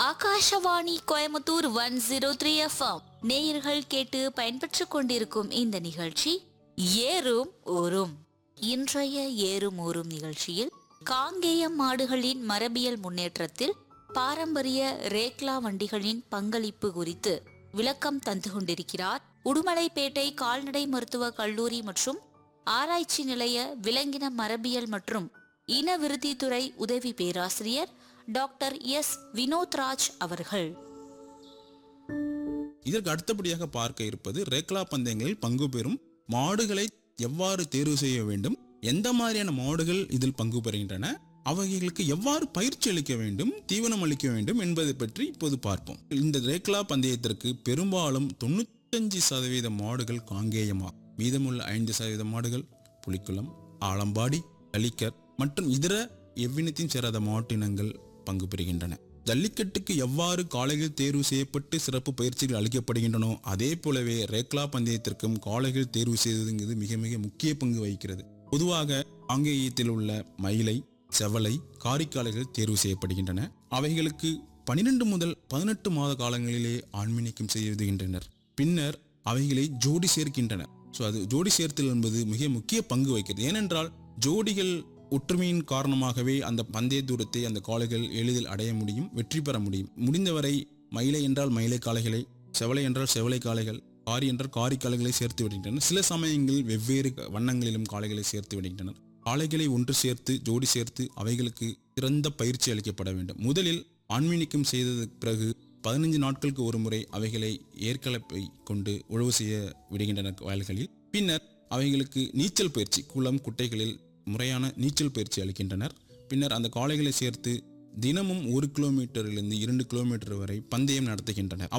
Akashvani Coimbatore one zero three FM நேயர்கள் கேட்டு பயன்பெற்றுக் கொண்டிருக்கும் இந்த நிகழ்ச்சி ஏறும் ஊரும் இன்றைய ஏறும் ஊரும் நிகழ்ச்சியில் காங்கேயம் மாடுகளின் மரபியல் முன்னேற்றத்தில் பாரம்பரிய ரேக்லா வண்டிகளின் பங்களிப்பு குறித்து விளக்கம் தந்து கொண்டிருக்கிறார் உடுமலைப்பேட்டை கால்நடை மருத்துவ கல்லூரி மற்றும் ஆராய்ச்சி நிலைய விலங்கின மரபியல் மற்றும் இன விருத்தித்துறை உதவி பேராசிரியர் டாக்டர் எஸ் வினோத்ராஜ் அவர்கள் இதற்கு அடுத்தபடியாக பார்க்க இருப்பது ரேக்லா பந்தயங்களில் பங்கு பெறும் மாடுகளை எவ்வாறு தேர்வு செய்ய வேண்டும் எந்த மாதிரியான மாடுகள் இதில் பங்கு பெறுகின்றன அவைகளுக்கு எவ்வாறு பயிற்சி அளிக்க வேண்டும் தீவனம் அளிக்க வேண்டும் என்பதை பற்றி இப்போது பார்ப்போம் இந்த ரேக்லா பந்தயத்திற்கு பெரும்பாலும் தொண்ணூத்தஞ்சு சதவீத மாடுகள் காங்கேயமாகும் மீதமுள்ள ஐந்து சதவீத மாடுகள் புலிக்குளம் ஆலம்பாடி கலிக்கர் மற்றும் இதர எவ்வினத்தையும் சேராத மாட்டினங்கள் பங்கு பெறுகின்றன ஜல்லிக்கட்டுக்கு எவ்வாறு காளைகள் தேர்வு செய்யப்பட்டு சிறப்பு பயிற்சிகள் அளிக்கப்படுகின்றனோ அதே போலவே ரேக்லா பந்தயத்திற்கும் காளைகள் தேர்வு செய்வதுங்கிறது மிக மிக முக்கிய பங்கு வகிக்கிறது பொதுவாக ஆங்கேயத்தில் உள்ள மயிலை செவலை காரிக்காளைகள் தேர்வு செய்யப்படுகின்றன அவைகளுக்கு பனிரெண்டு முதல் பதினெட்டு மாத காலங்களிலே ஆண்மினிக்கம் செய்துகின்றனர் பின்னர் அவைகளை ஜோடி சேர்க்கின்றனர் ஸோ அது ஜோடி சேர்த்தல் என்பது மிக முக்கிய பங்கு வகிக்கிறது ஏனென்றால் ஜோடிகள் ஒற்றுமையின் காரணமாகவே அந்த பந்தய தூரத்தை அந்த காளைகள் எளிதில் அடைய முடியும் வெற்றி பெற முடியும் முடிந்தவரை மயிலை என்றால் மயிலை காளைகளை செவலை என்றால் செவலை காளைகள் காரி என்றால் காரி காளைகளை சேர்த்து விடுகின்றனர் சில சமயங்களில் வெவ்வேறு வண்ணங்களிலும் காளைகளை சேர்த்து விடுகின்றனர் காளைகளை ஒன்று சேர்த்து ஜோடி சேர்த்து அவைகளுக்கு சிறந்த பயிற்சி அளிக்கப்பட வேண்டும் முதலில் ஆண்மீனிக்கம் செய்ததுக்கு பிறகு பதினைஞ்சு நாட்களுக்கு ஒரு முறை அவைகளை ஏற்கலப்பை கொண்டு உழவு செய்ய விடுகின்றனர் வயல்களில் பின்னர் அவைகளுக்கு நீச்சல் பயிற்சி குளம் குட்டைகளில் முறையான நீச்சல் பயிற்சி அளிக்கின்றனர் பின்னர் அந்த காளைகளை சேர்த்து தினமும் ஒரு கிலோமீட்டரிலிருந்து இரண்டு கிலோமீட்டர் வரை பந்தயம் நடத்துகின்றனர்